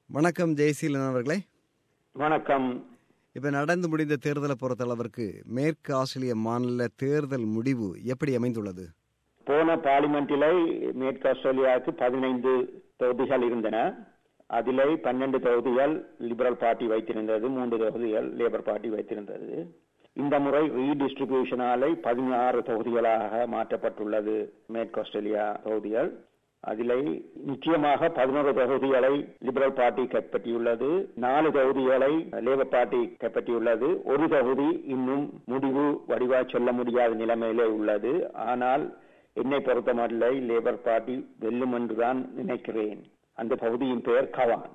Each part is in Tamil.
வணக்கம் ஜெயசீலன் அவர்களே வணக்கம் இப்ப நடந்து முடிந்த தேர்தலை பொறுத்தளவிற்கு மேற்கு ஆஸ்திரேலிய மாநில தேர்தல் முடிவு எப்படி அமைந்துள்ளது போன பார்லிமெண்டிலே மேற்கு ஆஸ்திரேலியாவுக்கு பதினைந்து தொகுதிகள் இருந்தன அதிலே பன்னெண்டு தொகுதிகள் லிபரல் பார்ட்டி வைத்திருந்தது மூன்று தொகுதிகள் லேபர் பார்ட்டி வைத்திருந்தது இந்த முறை ரீடிஸ்ட்ரிபியூஷனாலே பதினாறு தொகுதிகளாக மாற்றப்பட்டுள்ளது மேற்கு ஆஸ்திரேலியா தொகுதிகள் அதிலே நிச்சயமாக பதினோரு தொகுதிகளை லிபரல் பார்ட்டி கைப்பற்றியுள்ளது நாலு தொகுதிகளை லேபர் பார்ட்டி கைப்பற்றியுள்ளது ஒரு தொகுதி இன்னும் முடிவு வடிவா சொல்ல முடியாத நிலைமையிலே உள்ளது ஆனால் என்னை பொறுத்தமட்டில்லை லேபர் பார்ட்டி வெல்லும் என்றுதான் நினைக்கிறேன் அந்த பகுதியின் பெயர் கவான்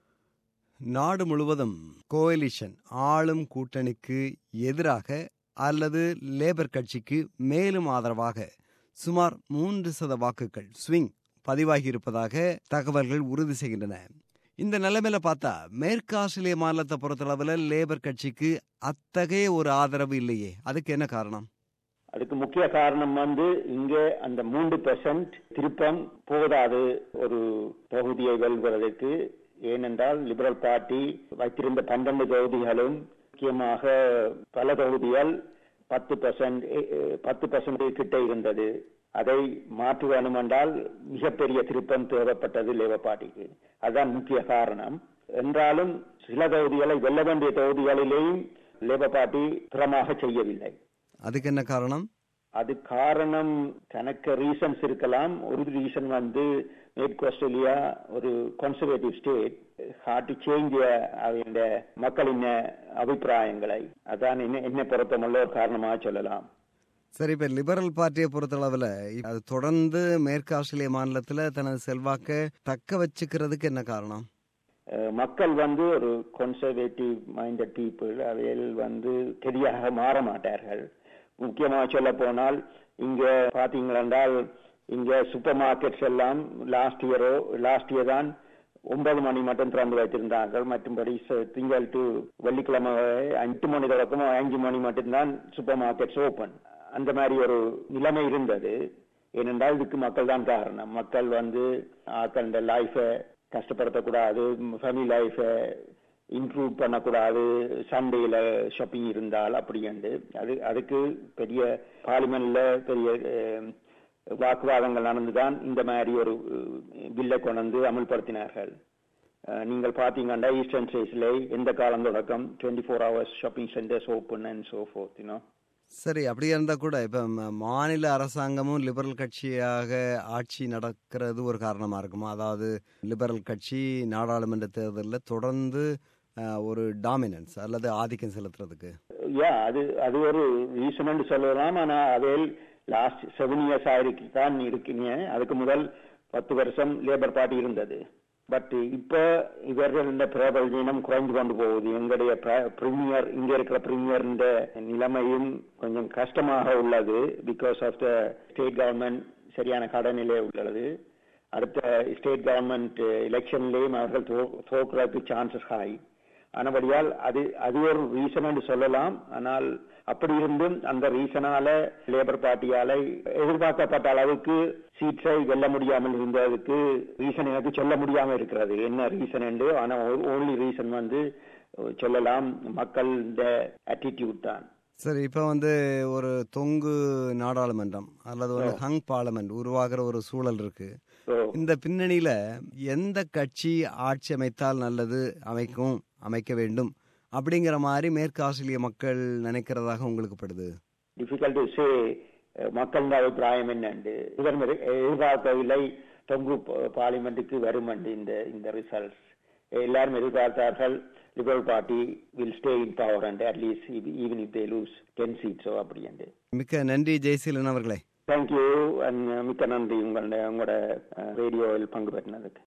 நாடு முழுவதும் கோலிஷன் ஆளும் கூட்டணிக்கு எதிராக அல்லது லேபர் கட்சிக்கு மேலும் ஆதரவாக சுமார் மூன்று சத வாக்குகள் ஸ்விங் பதிவாகி இருப்பதாக தகவல்கள் உறுதி செய்கின்றன இந்த நிலைமையில பார்த்தா மேற்கு ஆஸ்திரேலிய மாநிலத்தை பொறுத்தளவுல லேபர் கட்சிக்கு அத்தகைய ஒரு ஆதரவு இல்லையே அதுக்கு என்ன காரணம் அதுக்கு முக்கிய காரணம் வந்து இங்கே அந்த மூன்று பெர்சன்ட் திருப்பம் போதாது ஒரு தொகுதியை வெல்வதற்கு ஏனென்றால் லிபரல் பார்ட்டி வைத்திருந்த பன்னெண்டு தொகுதிகளும் முக்கியமாக பல தொகுதிகள் பத்து பெர்சன்ட் பத்து பெர்சன்ட் கிட்ட இருந்தது அதை மாற்ற வேண்டுமென்றால் மிகப்பெரிய திருப்பம் தேவைப்பட்டது லேபர் பார்ட்டிக்கு அதுதான் முக்கிய காரணம் என்றாலும் சில தொகுதிகளை வெல்ல வேண்டிய தொகுதிகளிலேயும் லேபர் பார்ட்டி திறமாக செய்யவில்லை அதுக்கு என்ன காரணம் அது காரணம் கணக்க ரீசன்ஸ் இருக்கலாம் ஒரு ரீசன் வந்து மேற்கு ஆஸ்திரேலியா ஒரு கன்சர்வேட்டிவ் ஸ்டேட் ஹார்ட் சேஞ்ச் அவருடைய மக்களின் அபிப்பிராயங்களை அதான் என்ன என்னை பொறுத்தமல்ல ஒரு காரணமாக சொல்லலாம் சரி இப்ப லிபரல் பார்ட்டியை பொறுத்தளவுல அது தொடர்ந்து மேற்கு ஆஸ்திரேலிய மாநிலத்துல தனது செல்வாக்க தக்க வச்சுக்கிறதுக்கு என்ன காரணம் மக்கள் வந்து ஒரு கன்சர்வேட்டிவ் மைண்டட் பீப்புள் அவையில் வந்து கெதியாக மாற மாட்டார்கள் முக்கியமாக சொல்ல போனால் இங்க பாத்தீங்களென்றால் இங்க சூப்பர் மார்க்கெட்ஸ் எல்லாம் லாஸ்ட் இயரோ லாஸ்ட் இயர் தான் ஒன்பது மணி மட்டும் திறந்து வைத்திருந்தார்கள் மற்றும்படி திங்கள் டு வெள்ளிக்கிழமை எட்டு மணி தொடக்கம் அஞ்சு மணி மட்டும்தான் சூப்பர் மார்க்கெட்ஸ் ஓபன் அந்த மாதிரி ஒரு நிலைமை இருந்தது ஏனென்றால் இதுக்கு மக்கள் தான் காரணம் மக்கள் வந்து ஆக்கள் லைஃபை கஷ்டப்படுத்தக்கூடாது ஃபேமிலி லைஃபை இம்ப்ரூவ் பண்ணக்கூடாது சண்டேல ஷாப்பிங் இருந்தால் அப்படின்ட்டு அது அதுக்கு பெரிய பார்லிமெண்ட்ல பெரிய வாக்குவாதங்கள் நடந்துதான் இந்த மாதிரி ஒரு பில்லை கொண்டு வந்து அமல்படுத்தினார்கள் நீங்கள் பாத்தீங்கன்னா ஈஸ்டர்ன் ஸ்டேட்ஸ்ல எந்த காலம் தொடக்கம் twenty four hours shopping centres open and so forth you know சரி அப்படியே இருந்தா கூட இப்ப மாநில அரசாங்கமும் லிபரல் கட்சியாக ஆட்சி நடக்கிறது ஒரு காரணமா இருக்குமா அதாவது லிபரல் கட்சி நாடாளுமன்ற தேர்தலில் தொடர்ந்து ஒரு டாமினன்ஸ் அல்லது ஆதிக்கம் செலுத்துறதுக்கு யா அது அது ஒரு ரீசன் சொல்லலாம் ஆனா அதில் லாஸ்ட் செவன் இயர்ஸ் ஆயிருக்கு தான் இருக்கீங்க அதுக்கு முதல் பத்து வருஷம் லேபர் பார்ட்டி இருந்தது பட் இப்ப இவர்கள் இந்த பிரபல்யம் குறைந்து கொண்டு போகுது எங்களுடைய பிரீமியர் இங்க இருக்கிற பிரீமியர் நிலைமையும் கொஞ்சம் கஷ்டமாக உள்ளது because of the state government சரியான கடனிலே உள்ளது அடுத்த ஸ்டேட் கவர்மெண்ட் எலெக்ஷன்லேயும் அவர்கள் தோக்குறதுக்கு சான்சஸ் ஹாய் ஆனபடியால் அது அது ஒரு ரீசன் என்று சொல்லலாம் ஆனால் அப்படி இருந்தும் அந்த ரீசனால லேபர் பார்ட்டியால எதிர்பார்க்கப்பட்ட அளவுக்கு சீட்ஸை வெல்ல முடியாமல் இருந்ததுக்கு ரீசன் எனக்கு சொல்ல முடியாம இருக்கிறது என்ன ரீசன் என்று ஆனா ஓன்லி ரீசன் வந்து சொல்லலாம் மக்கள் ஆட்டிடியூட் தான் சரி இப்ப வந்து ஒரு தொங்கு நாடாளுமன்றம் அல்லது ஒரு ஹங் பார்லமெண்ட் உருவாகிற ஒரு சூழல் இருக்கு இந்த பின்னணியில எந்த கட்சி ஆட்சி அமைத்தால் நல்லது அமைக்கும் அமைக்க வேண்டும் அப்படிங்கிற மாதிரி மேற்கு ஆஸ்திரேலிய மக்கள் நினைக்கிறதாக உங்களுக்கு படுது டிஃபிகல்ட் சே மக்களின் அபிப்பிராயம் என்னண்டு இவர் எதிர்பார்க்கவில்லை தொங்கு பார்லிமெண்ட்டுக்கு வரும் இந்த இந்த ரிசல்ட்ஸ் எல்லாரும் எதிர்பார்த்தார்கள் liberal party will stay in power and at least even if they loose ten சீட்ஸோ அப்படி என்று மிக்க நன்றி ஜெயசீலன் அவர்களே தேங்க்யூ மிக்க நன்றி உங்களோட உங்களோட ரேடியோவில் பங்கு பெற்றினதுக்கு